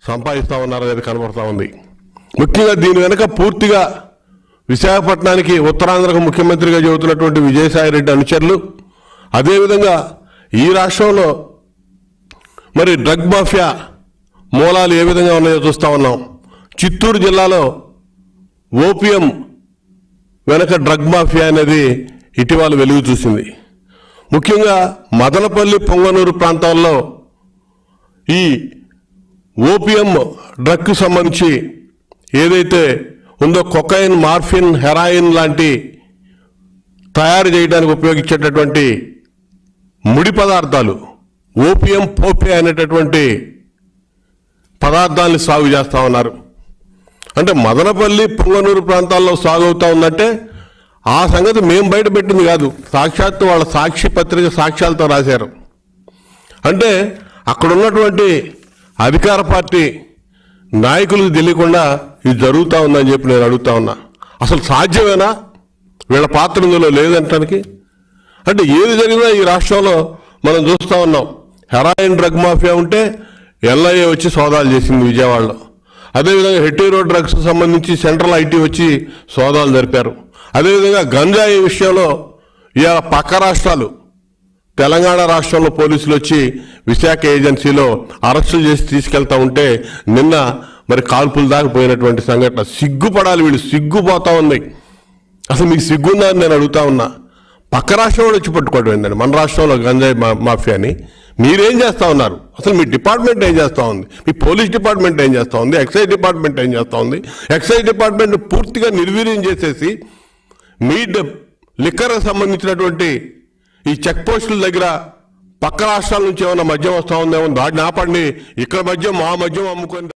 సంపాదిస్తా ఉన్నారు అనేది కనబడతా ఉంది ముఖ్యంగా దీని వెనుక పూర్తిగా విశాఖపట్నానికి ఉత్తరాంధ్రకు ముఖ్యమంత్రిగా చెబుతున్నటువంటి విజయసాయి రెడ్డి అనుచరులు అదేవిధంగా ఈ రాష్ట్రంలో మరి డ్రగ్ మాఫియా మూలాలు ఏ విధంగా ఉన్నాయో చూస్తా ఉన్నాం చిత్తూరు జిల్లాలో ఓపియం వెనక డ్రగ్ మాఫియా అనేది ఇటీవల వెలుగు చూసింది ముఖ్యంగా మదనపల్లి పొంగనూరు ప్రాంతాల్లో ఈ ఓపియం డ్రగ్కు సంబంధించి ఏదైతే ఉందో కొకైన్ మార్ఫిన్ హెరాయిన్ లాంటి తయారు చేయడానికి ఉపయోగించేటటువంటి ముడి పదార్థాలు ఓపియం పోపే అనేటటువంటి పదార్థాలని సాగు చేస్తా ఉన్నారు అంటే మదనపల్లి పొంగనూరు ప్రాంతాల్లో సాగు అవుతా ఉందంటే ఆ సంగతి మేం బయట పెట్టింది కాదు సాక్షాత్తు వాళ్ళ సాక్షి పత్రిక సాక్ష్యాలతో రాశారు అంటే అక్కడ ఉన్నటువంటి అధికార పార్టీ నాయకులకు తెలియకుండా ఇది జరుగుతూ ఉందని చెప్పి నేను అడుగుతా ఉన్నా అసలు సాధ్యమేనా వీళ్ళ పాత్ర ఇందులో లేదంటానికి అంటే ఏది జరిగినా ఈ రాష్ట్రంలో మనం చూస్తూ ఉన్నాం హెరాయిన్ డ్రగ్ మాఫియా ఉంటే ఎల్ఐఏ వచ్చి సోదాలు చేసింది విజయవాడలో అదేవిధంగా హెటీరో డ్రగ్స్ సంబంధించి సెంట్రల్ ఐటీ వచ్చి సోదాలు జరిపారు అదేవిధంగా గంజాయి విషయంలో ఇవాళ పక్క రాష్ట్రాలు తెలంగాణ రాష్ట్రంలో పోలీసులు వచ్చి విశాఖ ఏజెన్సీలో అరెస్టులు చేసి తీసుకెళ్తా ఉంటే నిన్న మరి కాల్పుల దాకా పోయినటువంటి సంఘటన సిగ్గుపడాలి వీళ్ళు సిగ్గుపోతా ఉంది అసలు మీకు సిగ్గుందా అని నేను అడుగుతా ఉన్నా పక్క రాష్ట్రం కూడా వచ్చి పట్టుకోవడం ఏంటండి మన రాష్ట్రంలో గంజాయి మా- మాఫియాని మీరేం చేస్తా ఉన్నారు అసలు మీ డిపార్ట్మెంట్ ఏం చేస్తా ఉంది మీ పోలీస్ డిపార్ట్మెంట్ ఏం చేస్తా ఉంది ఎక్సైజ్ డిపార్ట్మెంట్ ఏం చేస్తా ఉంది ఎక్సైజ్ డిపార్ట్మెంట్ పూర్తిగా నిర్వీర్యం చేసేసి మీ డ- లిక్కర్కి సంబంధించినటువంటి ఈ చెక్ పోస్టుల దగ్గర పక్క రాష్ట్రాల నుంచి ఏమైనా మద్యం వస్తా ఉందేమో దాడిని ఆపండి ఇక్కడ మద్యం ఆ మద్యం అమ్ముకొని